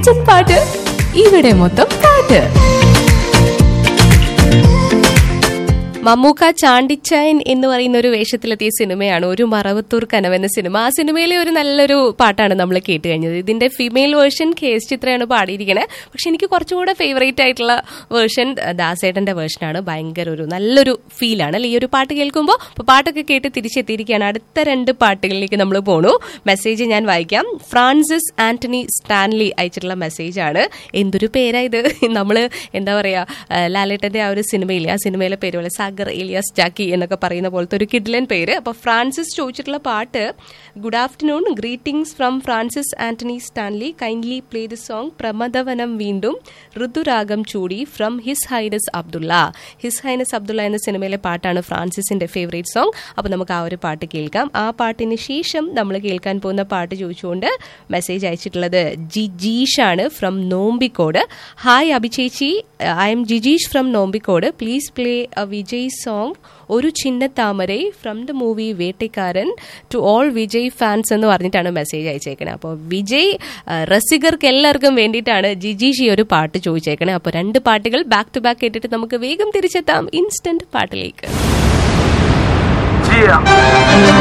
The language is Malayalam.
ഇൻസ്റ്റന്റ് പാട്ട് ഇവിടെ മൊത്തം പാട്ട് മമ്മൂക്ക ചാണ്ടിച്ചായൻ എന്ന് പറയുന്ന ഒരു വേഷത്തിലെത്തിയ സിനിമയാണ് ഒരു മറവത്തൂർ കനവ് എന്ന സിനിമ ആ സിനിമയിലെ ഒരു നല്ലൊരു പാട്ടാണ് നമ്മൾ കേട്ട് കഴിഞ്ഞത് ഇതിന്റെ ഫീമെയിൽ വേർഷൻ കെ എസ് ചിത്രയാണ് പാടിയിരിക്കുന്നത് പക്ഷെ എനിക്ക് കുറച്ചുകൂടെ ഫേവറേറ്റ് ആയിട്ടുള്ള വേർഷൻ ദാസേട്ടന്റെ വേർഷനാണ് ഭയങ്കര ഒരു നല്ലൊരു ഫീലാണ് അല്ലെ ഈ ഒരു പാട്ട് കേൾക്കുമ്പോൾ അപ്പോൾ പാട്ടൊക്കെ കേട്ട് തിരിച്ചെത്തിയിരിക്കുകയാണ് അടുത്ത രണ്ട് പാട്ടുകളിലേക്ക് നമ്മൾ പോണു മെസ്സേജ് ഞാൻ വായിക്കാം ഫ്രാൻസിസ് ആന്റണി സ്റ്റാൻലി അയച്ചിട്ടുള്ള മെസ്സേജാണ് എന്തൊരു പേരാ ഇത് നമ്മൾ എന്താ പറയാ ആ, ലാലേട്ടന്റെ ആ ഒരു സിനിമയില്ലേ ആ സിനിമയിലെ പേര് പോലെ സാഗർ ഇലിയാസ് ജാക്കി എന്നൊക്കെ പറയുന്ന പോലത്തെ ഒരു കിഡ്ലൻ പേര് അപ്പൊ ഫ്രാൻസിസ് ചോദിച്ചിട്ടുള്ള പാട്ട് good afternoon greetings from Francis Antony Stanley kindly play the song Pramadavanam Veendum Rithuragam Choodi from his highness Abdullah his highness Abdullah എന്ന സിനിമയിലെ പാട്ടാണ് ഫ്രാൻസിസിന്റെ ഫേവറേറ്റ് സോങ് അപ്പൊ നമുക്ക് ആ ഒരു പാട്ട് കേൾക്കാം ആ പാട്ടിന് ശേഷം നമ്മൾ കേൾക്കാൻ പോകുന്ന പാട്ട് ചോദിച്ചുകൊണ്ട് മെസ്സേജ് അയച്ചിട്ടുള്ളത് ജിജീഷ് ആണ് ഫ്രം നോമ്പിക്കോട് ഹായ് അഭിചേച്ചി I'm Jijeesh from Nombikkode please play a Vijay song ഒരു Chinna Thamarai from the movie Vettaikaaran to all Vijay fans എന്ന് പറഞ്ഞിട്ടാണ് മെസ്സേജ് അയച്ചേക്കണേ അപ്പോൾ വിജയ് ആ, രസികർക്ക് എല്ലാവർക്കും വേണ്ടിയിട്ടാണ് ജിജീഷ് ഈ ഒരു പാട്ട് ചോദിച്ചേക്കണേ അപ്പോൾ രണ്ട് പാട്ടുകൾ ബാക്ക് ടു ബാക്ക് കേട്ടിട്ട് നമുക്ക് വേഗം തിരിച്ചെത്താം ഇൻസ്റ്റന്റ് പാട്ടിലേക്ക് Yeah.